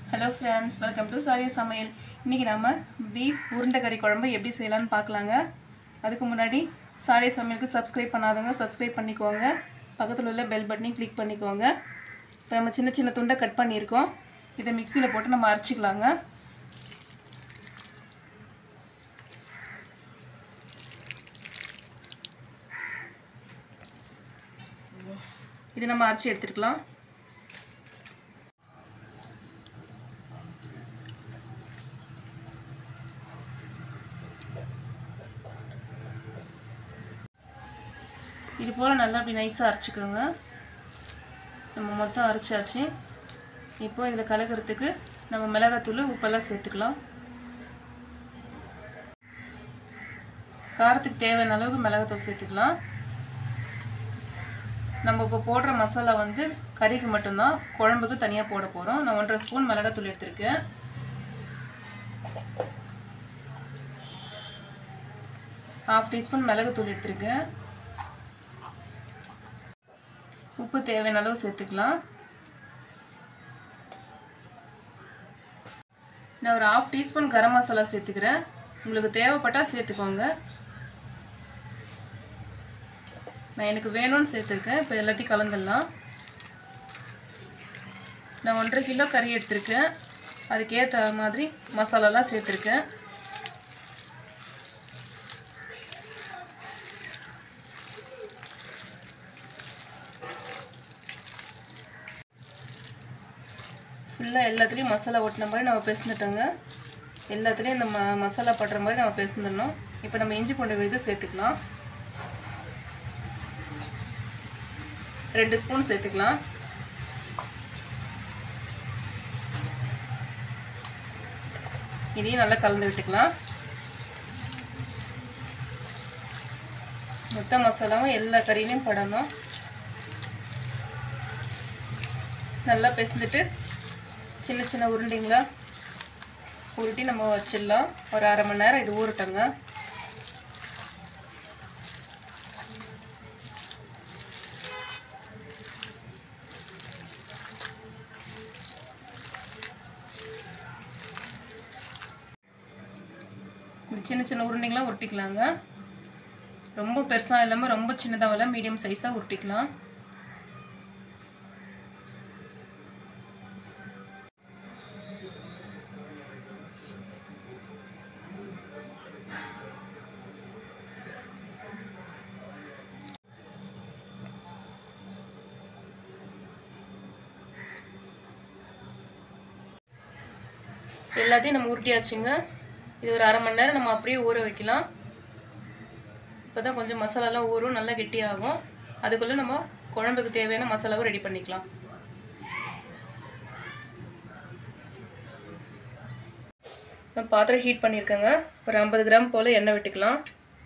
hello friends welcome to சாரியா சமையல் இன்றைக்கி நம்ம பீஃப் உருண்டை கறி குழம்பு எப்படி செய்யலாம்னு பார்க்கலாங்க அதுக்கு முன்னாடி சாரியா சமையலுக்கு சப்ஸ்கிரைப் பண்ணாதவங்க சப்ஸ்கிரைப் பண்ணிக்கோங்க பக்கத்தில் உள்ள பெல் பட்டனையும் கிளிக் பண்ணிக்கோங்க இப்போ நம்ம சின்ன சின்ன துண்டை கட் பண்ணியிருக்கோம் இதை மிக்சியில் போட்டு நம்ம அரைச்சிக்கலாங்க இது நம்ம அரைச்சி எடுத்துக்கலாம் இது போல் நல்லா அப்படி நைஸாக அரைச்சிக்கோங்க நம்ம மொத்தம் அரைச்சாச்சு இப்போ இதில் கலக்கிறதுக்கு நம்ம மிளகாத்தூள் உப்பெல்லாம் சேர்த்துக்கலாம் காரத்துக்கு தேவையான அளவுக்கு மிளகாத்தூள் சேர்த்துக்கலாம் நம்ம இப்போ போடுற மசாலா வந்து கறிக்கு மட்டும்தான் குழம்புக்கு தனியாக போட போகிறோம் நான் ஒன்றரை ஸ்பூன் மிளகாத்தூள் எடுத்திருக்கேன் ஹாஃப் டீஸ்பூன் மிளகுத்தூள் எடுத்திருக்கேன் உப்பு தேவையான அளவு சேர்த்துக்கலாம் நான் ஒரு ஹாஃப் டீஸ்பூன் கரம் மசாலா சேர்த்துக்கிறேன் உங்களுக்கு தேவைப்பட்டால் சேர்த்துக்கோங்க நான் எனக்கு வேணும்னு சேர்த்துருக்கேன் இப்போ எல்லாத்தையும் கலந்துடலாம் நான் ஒன்றரை கிலோ கறி எடுத்திருக்கேன் அதுக்கேற்ற மாதிரி மசாலாலாம் சேர்த்துருக்கேன் ஃபுல்லாக எல்லாத்துலேயும் மசாலா ஒட்டின மாதிரி நம்ம பிசைஞ்சிட்டோங்க எல்லாத்துலேயும் இந்த ம மசாலா படுற மாதிரி நம்ம பிசைஞ்சிடணும் இப்போ நம்ம இஞ்சி பூண்டு விழுது சேர்த்துக்கலாம் ரெண்டு ஸ்பூன் சேர்த்துக்கலாம் இதையும் நல்லா கலந்து விட்டுக்கலாம் மொத்த மசாலாவும் எல்லா கறியிலையும் படணும் நல்லா பிசைஞ்சிட்டு சின்ன சின்ன உருண்டைங்களா உருட்டி நம்ம வச்சிடலாம் ஒரு அரை மணி நேரம் இது ஊறட்டங்க இந்த சின்ன சின்ன உருண்டைங்களாம் உருட்டிக்கலாங்க ரொம்ப பெருசாக இல்லாமல் ரொம்ப சின்னதாக இல்லாமல் மீடியம் சைஸாக உருட்டிக்கலாம் எல்லாத்தையும் நம்ம உருட்டியாச்சுங்க இது ஒரு அரை மணி நேரம் நம்ம அப்படியே ஊற வைக்கலாம் இப்போ தான் கொஞ்சம் மசாலாலாம் ஊறும் நல்லா கெட்டியாகும் அதுக்குள்ளே நம்ம குழம்புக்கு தேவையான மசாலாவும் ரெடி பண்ணிக்கலாம் பாத்திரம் ஹீட் பண்ணியிருக்கேங்க ஒரு ஐம்பது கிராம் போல் எண்ணெய் விட்டுக்கலாம்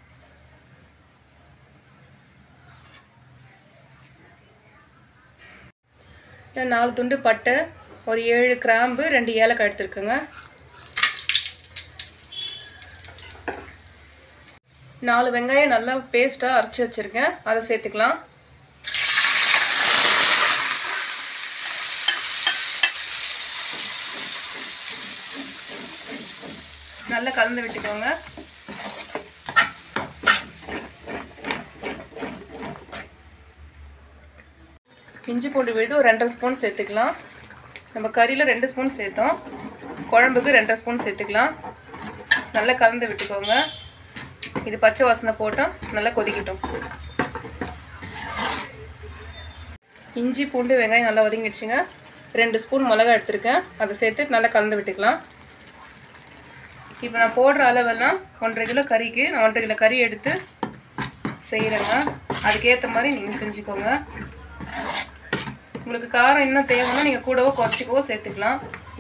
நாலு துண்டு பட்டை ஒரு ஏழு கிராம்பு ரெண்டு ஏலக்காய் எடுத்துருக்குங்க நாலு வெங்காயம் நல்லா பேஸ்ட்டாக அரைச்சி வச்சுருக்கேன் அதை சேர்த்துக்கலாம் நல்லா கலந்து விட்டுக்கோங்க இஞ்சி பூண்டு விழுது ஒரு ரெண்டரை ஸ்பூன் சேர்த்துக்கலாம் நம்ம கறியில் ரெண்டு ஸ்பூன் சேர்த்தோம் குழம்புக்கு ரெண்டரை ஸ்பூன் சேர்த்துக்கலாம் நல்லா கலந்து விட்டுக்கோங்க இது பச்சை வாசனை போட்டோம் நல்லா கொதிக்கட்டும் இஞ்சி பூண்டு வெங்காயம் நல்லா ஒதுங்கிடுச்சுங்க ரெண்டு ஸ்பூன் மிளகா எடுத்திருக்கேன் அதை சேர்த்து நல்லா கலந்து விட்டுக்கலாம் இப்போ நான் போடுற அளவெல்லாம் ஒன்றரை கிலோ கறிக்கு நான் ஒன்றரை கிலோ கறி எடுத்து செய்கிறேங்க அதுக்கேற்ற மாதிரி நீங்கள் செஞ்சுக்கோங்க உங்களுக்கு காரம் இன்னும் தேவைன்னா நீங்கள் கூடவோ குறைச்சிக்கவோ சேர்த்துக்கலாம்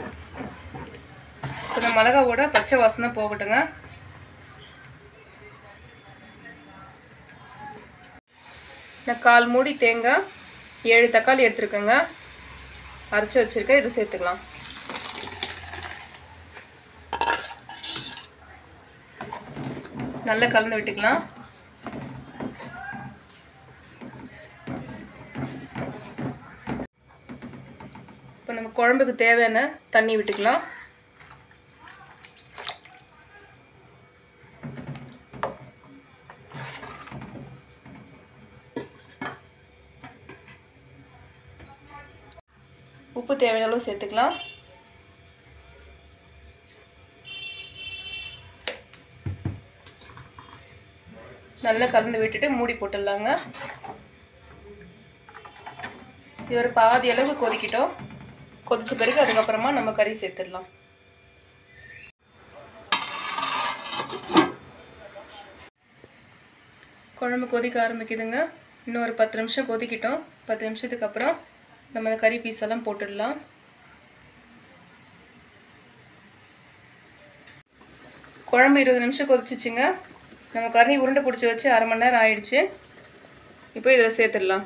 இந்த மிளகாவோட பச்சை வாசனை போகட்டுங்க நான் கால் மூடி தேங்காய் ஏழு தக்காளி எடுத்துருக்கேங்க அரைச்சி வச்சுருக்கேன் இது சேர்த்துக்கலாம் நல்லா கலந்து விட்டுக்கலாம் இப்போ நம்ம குழம்புக்கு தேவையான தண்ணி விட்டுக்கலாம் உப்பு தேவையான அளவு சேர்த்துக்கலாம் நல்லா கலந்து விட்டுட்டு மூடி போட்டுடலாங்க இது ஒரு பாதி அளவு கொதிக்கிட்டோம் கொதிச்ச பிறகு அதுக்கப்புறமா நம்ம கறி சேர்த்துடலாம் குழம்பு கொதிக்க ஆரம்பிக்குதுங்க இன்னும் ஒரு பத்து நிமிஷம் கொதிக்கிட்டோம் பத்து நிமிஷத்துக்கு அப்புறம் நம்ம இந்த கறி பீஸ் எல்லாம் போட்டுடலாம் குழம்பு இருபது நிமிஷம் கொதிச்சிச்சுங்க நம்ம கறி உருண்டை பிடிச்சி வச்சு அரை மணி நேரம் ஆயிடுச்சு இப்போ இதில் சேர்த்துடலாம்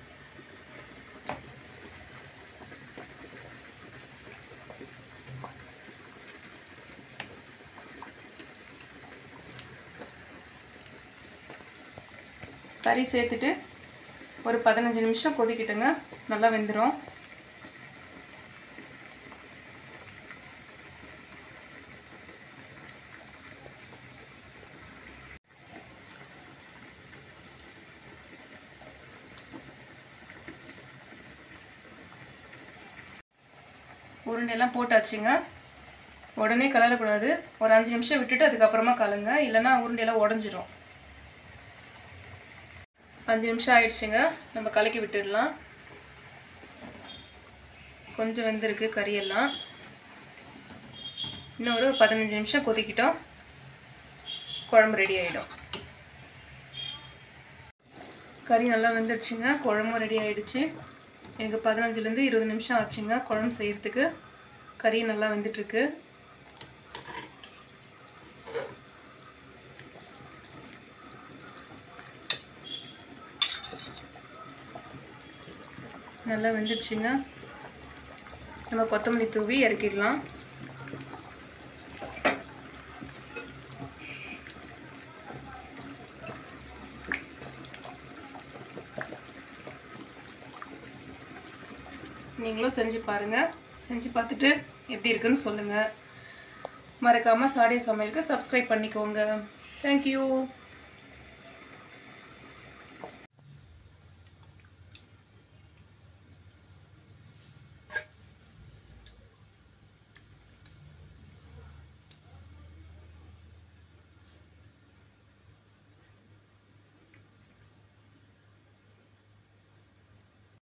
கறி சேர்த்துட்டு ஒரு பதினஞ்சு நிமிஷம் கொதிக்கிட்டுங்க நல்லா வெந்துடும் உருண்டையெல்லாம் போட்டாச்சுங்க உடனே கலரக்கூடாது ஒரு அஞ்சு நிமிஷம் விட்டுட்டு அதுக்கப்புறமா கலங்க இல்லைன்னா உருண்டையெல்லாம் உடஞ்சிரும் அஞ்சு நிமிஷம் ஆயிடுச்சுங்க நம்ம கலக்கி விட்டுடலாம் கொஞ்சம் வெந்திருக்கு கறியெல்லாம் இன்னும் ஒரு பதினஞ்சு நிமிஷம் கொதிக்கிட்டோம் குழம்பு ரெடி ஆகிடும் கறி நல்லா வெந்துடுச்சுங்க குழம்பும் ரெடி ஆகிடுச்சு எனக்கு பதினஞ்சுலேருந்து இருபது நிமிஷம் ஆச்சுங்க குழம்பு செய்கிறதுக்கு கறி நல்லா வெந்துட்டுருக்கு நல்லா வெந்துடுச்சுங்க நம்ம கொத்தமல்லி தூவி இறக்கிடலாம் நீங்களும் செஞ்சு பாருங்கள் செஞ்சு பார்த்துட்டு எப்படி இருக்குன்னு சொல்லுங்கள் மறக்காமல் சாடிய சமையலுக்கு சப்ஸ்கிரைப் பண்ணிக்கோங்க தேங்க்யூ